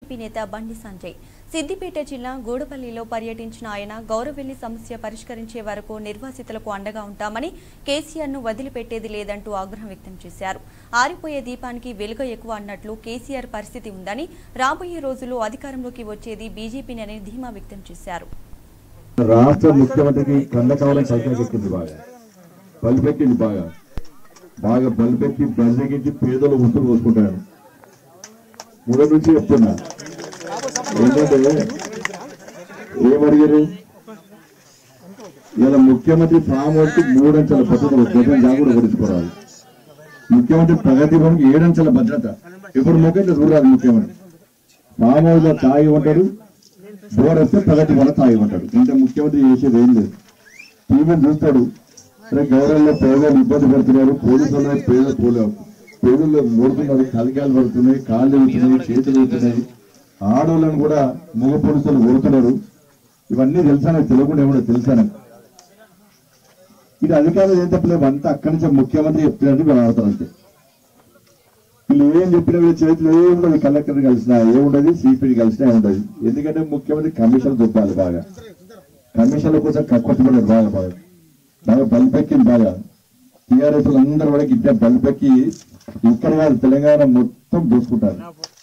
BJP నేత బండి సంజయ్ సిద్దిపేట జిల్లా గూడపల్లిలో పర్యటించిన ఆయన గౌరవెల్లి సమస్య పరిష్కరించే వరకు నిర్వాసితులకు అండగా ఉంటామని కేసీఆర్ ను వదిలిపెట్టేది లేదంటూ ఆగ్రహం వ్యక్తం చేశారు ఆరిపోయే దీపానికి వెలుగు ఎక్కువ అన్నట్లు కేసీఆర్ పరిస్థితి ఉందని రాబోయే రోజుల్లో అధికారంలోకి వచ్చేది బీజేపీనని ధీమా వ్యక్తం చేశారు రాష్ట్ర ముఖ్యమంత్రికి కళ్ళ కావాలని సంఖ్యకెక్కింది బాగా బలిపెట్టింది బాగా బాగా బలిపెట్టి బలిపెట్టి పేదలు ఉసురు పోసుకుంటారు మొదటి నుంచి చెప్తున్నా ఏంటంటే ఏమడిగారు ఇలా ముఖ్యమంత్రి ఫామ్ హౌస్ మూడంచెల భద్రత గతం జాగ్రత్త పడుచుకోవాలి ముఖ్యమంత్రి ప్రగతి భవన్కి ఏడంచెల భద్రత ఇప్పుడు ముఖ్యంగా చూడాలి ముఖ్యమంత్రి ఫామ్ హౌస్ లో తాగి ఉంటాడు బోర్ వస్తే ప్రగతి వల్ల తాగి ఉంటాడు ఇంత ముఖ్యమంత్రి చేసేది ఏం లేదు టీవీ చూస్తాడు అరే గౌరవంలో పేదలు ఇబ్బంది పడుతున్నారు పోలీసులు పేద పోలే పేదలు మూడుతున్నారు కలికాలు పడుతున్నాయి కాళ్ళు వెళ్తున్నాయి చేతులు వెళ్తున్నాయి ఆడవాళ్ళని కూడా మగ పోలీసులు కొడుతున్నారు ఇవన్నీ తెలుసా నాకు తెలియకుండా ఏమన్నా తెలుసా నాకు ఇది అధికారులు ఏం చెప్పలేము అంతా అక్కడి నుంచి ముఖ్యమంత్రి చెప్తున్నట్టు వీళ్ళు ఆడతారు అంతే వీళ్ళు ఏం చెప్పినా వీళ్ళ చేతిలో ఏముండదు కలెక్టర్ కలిసినా ఏముండదు సిపిని కలిసినా ఏముండదు ఎందుకంటే ముఖ్యమంత్రి కమిషన్ చూపాలి బాగా కమిషన్ల కోసం కక్కొట్టుకున్నారు బాగా బాగా బాగా బలిపెక్కింది బాగా టీఆర్ఎస్ అందరూ కూడా గిట్ట బలిపెక్కి ఇక్కడ కాదు తెలంగాణ మొత్తం దోసుకుంటారు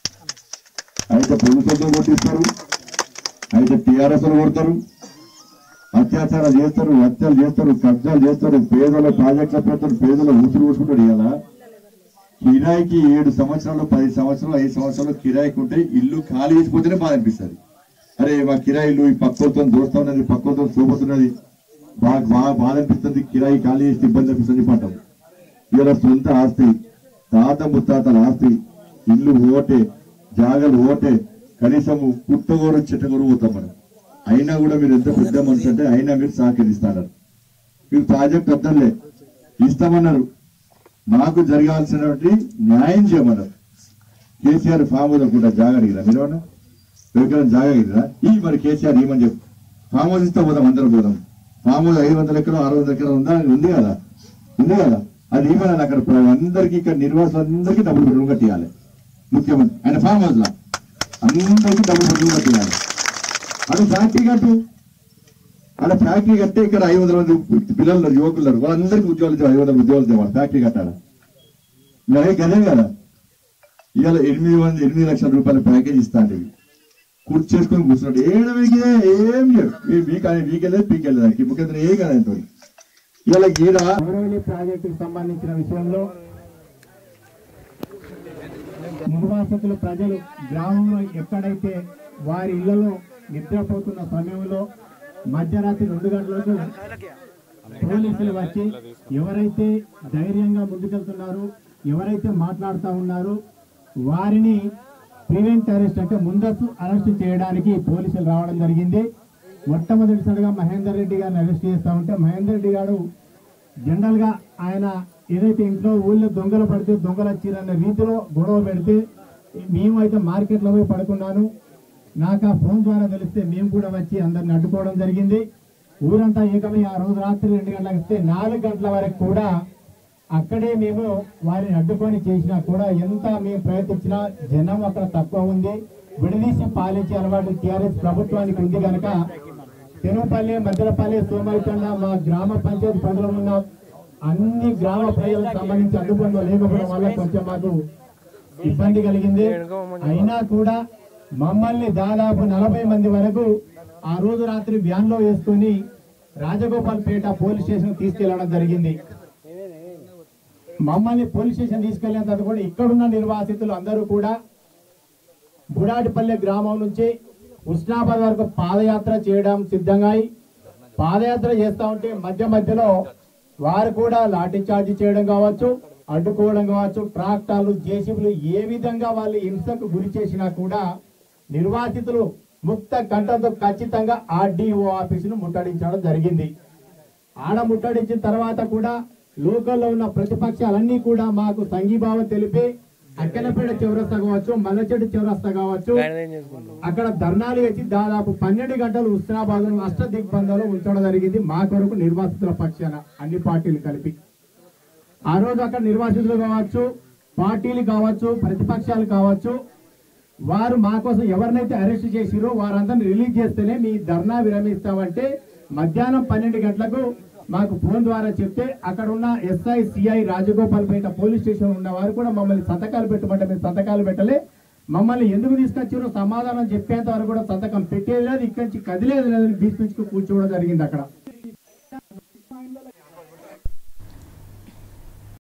అయితే పోలీసులతో కొట్టిస్తారు అయితే టీఆర్ఎస్ కొడతారు అత్యాచారాలు చేస్తారు హత్యలు చేస్తారు కబ్జాలు చేస్తారు పేదల ప్రాజెక్టుల పెడతారు పేదల ఊసులు ఊసుకుంటారు ఇలా కిరాయికి ఏడు సంవత్సరాలు పది సంవత్సరాలు ఐదు సంవత్సరాలు కిరాయికి ఉంటే ఇల్లు ఖాళీ చేసిపోతేనే బాధ అనిపిస్తుంది అరే మా కిరాయి ఇల్లు ఈ పక్కలతో దోస్తా ఉన్నది పక్కలతో చూపుతున్నది బాగా బాగా బాధ అనిపిస్తుంది కిరాయి ఖాళీ చేసి ఇబ్బంది అనిపిస్తుంది పంటం ఇలా సొంత ఆస్తి తాత ముత్తాతల ఆస్తి ఇల్లు ఓటే జాగలు ఓటే కనీసము పుట్టగోరు చిట్టగోరు పోతాం మనం అయినా కూడా మీరు ఎంత పెద్ద మనిషి అంటే అయినా మీరు సహకరిస్తారు మీరు ప్రాజెక్ట్ వద్దలే ఇస్తామన్నారు మాకు జరగాల్సినటువంటి న్యాయం చేయమన్నారు కేసీఆర్ ఫామ్ హౌస్ అనుకుంటా జాగా అడిగిరా మీరు ఏమన్నా? ఎవరికైనా జాగా అడిగిరా ఈ మరి కేసీఆర్ ఏమని చెప్పు ఫామ్ హౌస్ ఇస్తే పోదాం అందరం పోదాం ఫామ్ హౌస్ ఐదు వందల ఎకరం ఆరు వందల ఎకరం ఉందా ఉంది కదా ఉంది కదా అది ఏమన్నా అక్కడ ప్ర- అందరికీ ఇక్కడ నిర్వాసులందరికీ డబ్బులు బెడ్రూమ్ కట్టియాలి ముఖ్యమంత్రి ఆయన ఫామ్ హౌస్ లా అందరికీ డబ్బులు బెడ్రూమ్ కట్టియాలి అది ఫ్యాక్టరీ కట్టు అక్కడ ఫ్యాక్టరీ కట్టే ఇక్కడ ఐదు వందల మంది పిల్లలు ఉన్నారు, యువకులు ఉన్నారు. వాళ్ళందరికీ ఉద్యోగాలు ఇచ్చి ఐదు వందల ఉద్యోగాలు తేవాలి ఫ్యాక్టరీ కట్టాలి మరి గదే కదా ఇవాళ ఎనిమిది మంది ఎనిమిది లక్షల రూపాయల ప్యాకేజ్ ఇస్తాండి కుర్చీ చేసుకొని కూర్చున్నాడు ఏడు వీకే ఏం లేదు మీ వీక్ వీకెళ్ళేది పీకెళ్ళేది దానికి ముఖ్యమంత్రి ఏ కదా ఆయనతో ఇవాళ ఈడ అమరవల్లి ప్రాజెక్టుకు సంబంధించిన విషయంలో నిర్వాసితులు ప్రజలు గ్రామంలో ఎక్కడైతే వారి ఇళ్లలో నిద్రపోతున్న సమయంలో మధ్యరాత్రి రెండు గంటలకు పోలీసులు వచ్చి ఎవరైతే ధైర్యంగా ముందుకెళ్తున్నారో ఎవరైతే మాట్లాడుతూ ఉన్నారో వారిని ప్రివెంట్ అరెస్ట్ అంటే ముందస్తు అరెస్ట్ చేయడానికి పోలీసులు రావడం జరిగింది మొట్టమొదటిసారిగా మహేందర్ రెడ్డి గారిని అరెస్ట్ చేస్తా ఉంటే మహేందర్ రెడ్డి గారు జనరల్ గా ఆయన ఏదైతే ఇంట్లో ఊళ్ళో దొంగలు పడితే దొంగలు వచ్చిరన్న రీతిలో గొడవ పెడితే మేము అయితే మార్కెట్లో పోయి పడుకున్నాను నాకు ఆ ఫోన్ ద్వారా తెలిస్తే మేము కూడా వచ్చి అందరిని అడ్డుకోవడం జరిగింది ఊరంతా ఏకమై ఆ రోజు రాత్రి రెండు గంటలకు వస్తే నాలుగు గంటల వరకు కూడా అక్కడే మేము వారిని అడ్డుకొని చేసినా కూడా ఎంత మేము ప్రయత్నించినా జనం అక్కడ తక్కువ ఉంది విడదీసి పాలించే అలవాటు టీఆర్ఎస్ ప్రభుత్వానికి ఉంది కనుక తిరుపల్లి మద్దలపల్లి సోమల్కొండ మా గ్రామ పంచాయతీ పరిధిలో ఉన్న అన్ని గ్రామ ప్రజలకు సంబంధించి అందుబాటులో లేకపోవడం వల్ల కొంచెం మాకు ఇబ్బంది కలిగింది అయినా కూడా మమ్మల్ని దాదాపు నలభై మంది వరకు ఆ రోజు రాత్రి వ్యాన్ లో వేసుకుని రాజగోపాల్ పేట పోలీస్ స్టేషన్ తీసుకెళ్లడం జరిగింది మమ్మల్ని పోలీస్ స్టేషన్ తీసుకెళ్లిన తర్వాత కూడా ఇక్కడున్న నిర్వాసితులు అందరూ కూడా బుడాటిపల్లె గ్రామం నుంచి ఉస్నాబాద్ వరకు పాదయాత్ర చేయడం సిద్ధంగా అయి పాదయాత్ర చేస్తా ఉంటే మధ్య మధ్యలో వారు కూడా లాఠీ చార్జ్ చేయడం కావచ్చు అడ్డుకోవడం కావచ్చు ట్రాక్టర్లు జేసీబీలు ఏ విధంగా వాళ్ళు హింసకు గురి చేసినా కూడా నిర్వాసితులు ముక్త కంటతో ఖచ్చితంగా ఆర్డీఓ ఆఫీసును ముట్టడించడం జరిగింది ఆడ ముట్టడించిన తర్వాత కూడా లోకల్లో ఉన్న ప్రతిపక్షాలన్నీ కూడా మాకు సంఘీభావం తెలిపి అక్కనపేట చౌరస్తా కావచ్చు మల్లచెట్టు చౌరస్తా కావచ్చు అక్కడ ధర్నాలు వేసి దాదాపు పన్నెండు గంటలు హుస్నాబాద్ అష్ట దిగ్బంధంలో ఉంచడం జరిగింది మా కొరకు నిర్వాసితుల పక్షాన అన్ని పార్టీలు కలిపి ఆ రోజు అక్కడ నిర్వాసితులు కావచ్చు పార్టీలు కావచ్చు ప్రతిపక్షాలు కావచ్చు వారు మా కోసం ఎవరినైతే అరెస్ట్ చేసిరో వారందరిని రిలీజ్ చేస్తేనే మీ ధర్నా విరమిస్తామంటే మధ్యాహ్నం పన్నెండు గంటలకు మాకు ఫోన్ ద్వారా చెప్తే అక్కడ ఉన్న SI CI Rajagopalpet police station ఉన్న వారు కూడా మమ్మల్ని సంతకాలు పెట్టమంటే మేము సంతకాలు పెట్టలే మమ్మల్ని ఎందుకు తీసుకొచ్చారో సమాధానం చెప్పేంత వరకు కూడా సంతకం పెట్టేది లేదు ఇక్కడి నుంచి కదిలేదు లేదని బీచ్ నుంచి కూర్చోవడం జరిగింది అక్కడ